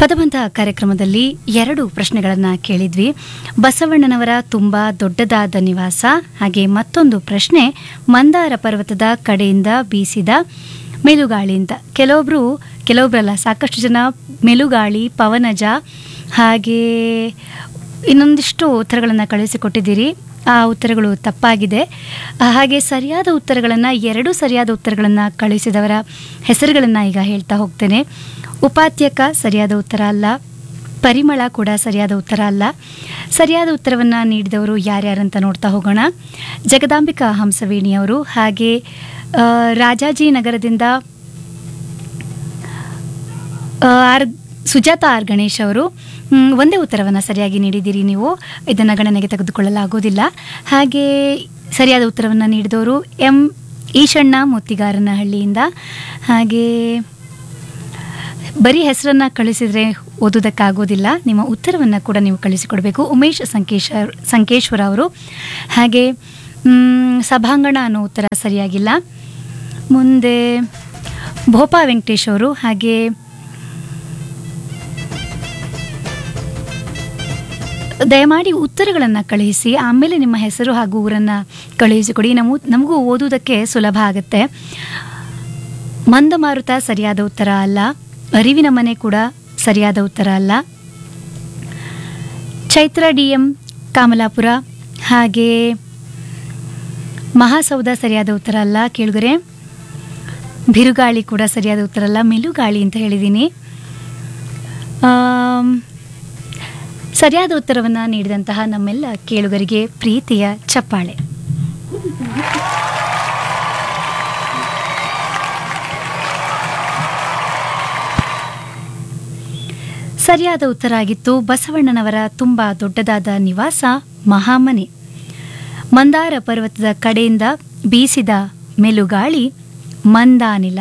ಪದಬಂಧ ಕಾರ್ಯಕ್ರಮದಲ್ಲಿ ಎರಡು ಪ್ರಶ್ನೆಗಳನ್ನು ಕೇಳಿದ್ವಿ ಬಸವಣ್ಣನವರ ತುಂಬ ದೊಡ್ಡದಾದ ನಿವಾಸ ಹಾಗೆ ಮತ್ತೊಂದು ಪ್ರಶ್ನೆ ಮಂದಾರ ಪರ್ವತದ ಕಡೆಯಿಂದ ಬೀಸಿದ ಮೆಲುಗಾಳಿ ಅಂತ ಕೆಲವೊಬ್ರು ಕೆಲವೊಬ್ರಲ್ಲ ಸಾಕಷ್ಟು ಜನ ಮೆಲುಗಾಳಿ ಪವನಜ ಹಾಗೆ ಇನ್ನೊಂದಿಷ್ಟು ಉತ್ತರಗಳನ್ನು ಕಳುಹಿಸಿಕೊಟ್ಟಿದ್ದೀರಿ ಆ ಉತ್ತರಗಳು ತಪ್ಪಾಗಿದೆ ಆ, ಹಾಗೆ ಸರಿಯಾದ ಉತ್ತರಗಳನ್ನು ಎರಡು ಸರಿಯಾದ ಉತ್ತರಗಳನ್ನು ಕಳುಹಿಸಿದವರ ಹೆಸರುಗಳನ್ನು ಈಗ ಹೇಳ್ತಾ ಹೋಗ್ತೇನೆ ಉಪಾತ್ಯಕ ಸರಿಯಾದ ಉತ್ತರ ಅಲ್ಲ ಪರಿಮಳ ಕೂಡ ಸರಿಯಾದ ಉತ್ತರ ಅಲ್ಲ ಸರಿಯಾದ ಉತ್ತರವನ್ನು ನೀಡಿದವರು ಯಾರ್ಯಾರಂತ ನೋಡ್ತಾ ಹೋಗೋಣ ಜಗದಾಂಬಿಕಾ ಹಂಸವೇಣಿಯವರು ಹಾಗೆ ಆ, ರಾಜಾಜಿನಗರದಿಂದ ಆ, ಆರ್ ಸುಜಾತ ಆರ್ ಗಣೇಶ್ ಅವರು ಮ್, ಒಂದೇ ಉತ್ತರವನ್ನು ಸರಿಯಾಗಿ ನೀಡಿದ್ದೀರಿ ನೀವು ಇದನ್ನು ಗಣನೆಗೆ ತೆಗೆದುಕೊಳ್ಳಲಾಗುವುದಿಲ್ಲ ಹಾಗೆ ಸರಿಯಾದ ಉತ್ತರವನ್ನು ನೀಡಿದವರು ಎಂ ಈಶಣ್ಣ ಮುತ್ತಿಗಾರನಹಳ್ಳಿಯಿಂದ ಹಾಗೆ ಬರೀ ಹೆಸರನ್ನು ಕಳಿಸಿದರೆ ಓದೋದಕ್ಕಾಗೋದಿಲ್ಲ ನಿಮ್ಮ ಉತ್ತರವನ್ನು ಕೂಡ ನೀವು ಕಳಿಸಿಕೊಡಬೇಕು ಉಮೇಶ್ ಸಂಕೇಶ ಸಂಕೇಶ್ವರ ಅವರು ಹಾಗೆ ಮ್, ಸಭಾಂಗಣ ಅನ್ನೋ ಉತ್ತರ ಸರಿಯಾಗಿಲ್ಲ ಮುಂದೆ ಭೋಪಾ ವೆಂಕಟೇಶ್ ಅವರು ಹಾಗೆ ದಯಮಾಡಿ ಉತ್ತರಗಳನ್ನು ಕಳುಹಿಸಿ ಆಮೇಲೆ ನಿಮ್ಮ ಹೆಸರು ಹಾಗೂ ಊರನ್ನು ಕಳುಹಿಸಿಕೊಡಿ ನಮಗೂ ನಮಗೂ ಓದುವುದಕ್ಕೆ ಸುಲಭ ಆಗುತ್ತೆ ಮಂದಮಾರುತ ಸರಿಯಾದ ಉತ್ತರ ಅಲ್ಲ ಅರಿವಿನ ಮನೆ ಕೂಡ ಸರಿಯಾದ ಉತ್ತರ ಅಲ್ಲ ಚೈತ್ರ ಡಿ ಎಂ ಕಾಮಲಾಪುರ ಹಾಗೆ ಮಹಾಸೌಧ ಸರಿಯಾದ ಉತ್ತರ ಅಲ್ಲ ಕೇಳುಗರೆ ಬಿರುಗಾಳಿ ಕೂಡ ಸರಿಯಾದ ಉತ್ತರ ಅಲ್ಲ ಮೆಲುಗಾಳಿ ಅಂತ ಹೇಳಿದ್ದೀನಿ ಆಮ್, ಸರಿಯಾದ ಉತ್ತರವನ್ನು ನೀಡಿದಂತಹ ನಮ್ಮೆಲ್ಲ ಕೇಳುಗರಿಗೆ ಪ್ರೀತಿಯ ಚಪ್ಪಾಳೆ ಸರಿಯಾದ ಉತ್ತರ ಆಗಿತ್ತು ಬಸವಣ್ಣನವರ ತುಂಬ ದೊಡ್ಡದಾದ ನಿವಾಸ ಮಹಾಮನೆ ಮಂದಾರ ಪರ್ವತದ ಕಡೆಯಿಂದ ಬೀಸಿದ ಮೆಲುಗಾಳಿ ಮಂದಾನಿಲ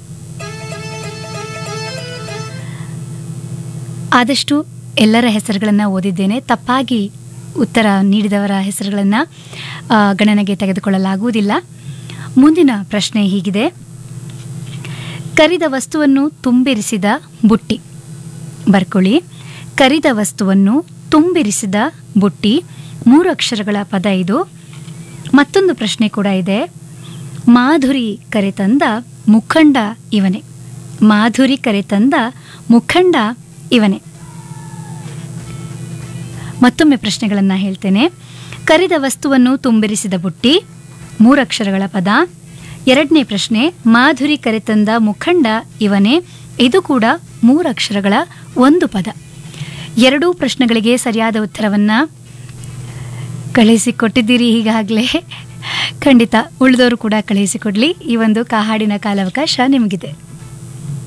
ಆದಷ್ಟು ಎಲ್ಲರ ಹೆಸರುಗಳನ್ನು ಓದಿದ್ದೇನೆ ತಪ್ಪಾಗಿ ಉತ್ತರ ನೀಡಿದವರ ಹೆಸರುಗಳನ್ನು ಆ, ಗಣನೆಗೆ ತೆಗೆದುಕೊಳ್ಳಲಾಗುವುದಿಲ್ಲ ಮುಂದಿನ ಪ್ರಶ್ನೆ ಹೀಗಿದೆ ಕರಿದ ವಸ್ತುವನ್ನು ತುಂಬಿರಿಸಿದ ಬುಟ್ಟಿ ಬರ್ಕೊಳ್ಳಿ ಕರಿದ ವಸ್ತುವನ್ನು ತುಂಬಿರಿಸಿದ ಬುಟ್ಟಿ ಮೂರು ಅಕ್ಷರಗಳ ಪದ ಇದು ಮತ್ತೊಂದು ಪ್ರಶ್ನೆ ಕೂಡ ಇದೆ ಮಾಧುರಿ ಕರೆತಂದ ಮುಖಂಡ ಇವನೇ ಮಾಧುರಿ ಕರೆತಂದ ಮುಖಂಡ ಇವನೇ ಮತ್ತೊಮ್ಮೆ ಪ್ರಶ್ನೆಗಳನ್ನು ಹೇಳ್ತೇನೆ ಕರಿದ ವಸ್ತುವನ್ನು ತುಂಬಿರಿಸಿದ ಬುಟ್ಟಿ ಮೂರಕ್ಷರಗಳ ಪದ ಎರಡನೇ ಪ್ರಶ್ನೆ ಮಾಧುರಿ ಕರೆತಂದ ಮುಖಂಡ ಇವನೇ ಇದು ಕೂಡ ಮೂರಕ್ಷರಗಳ ಒಂದು ಪದ ಎರಡೂ ಪ್ರಶ್ನೆಗಳಿಗೆ ಸರಿಯಾದ ಉತ್ತರವನ್ನು ಕಳುಹಿಸಿಕೊಟ್ಟಿದ್ದೀರಿ ಈಗಾಗಲೇ ಖಂಡಿತ ಉಳಿದವರು ಕೂಡ ಕಳುಹಿಸಿಕೊಡ್ಲಿ ಈ ಒಂದು ಕಾಹಾಡಿನ ಕಾಲಾವಕಾಶ ನಿಮಗಿದೆ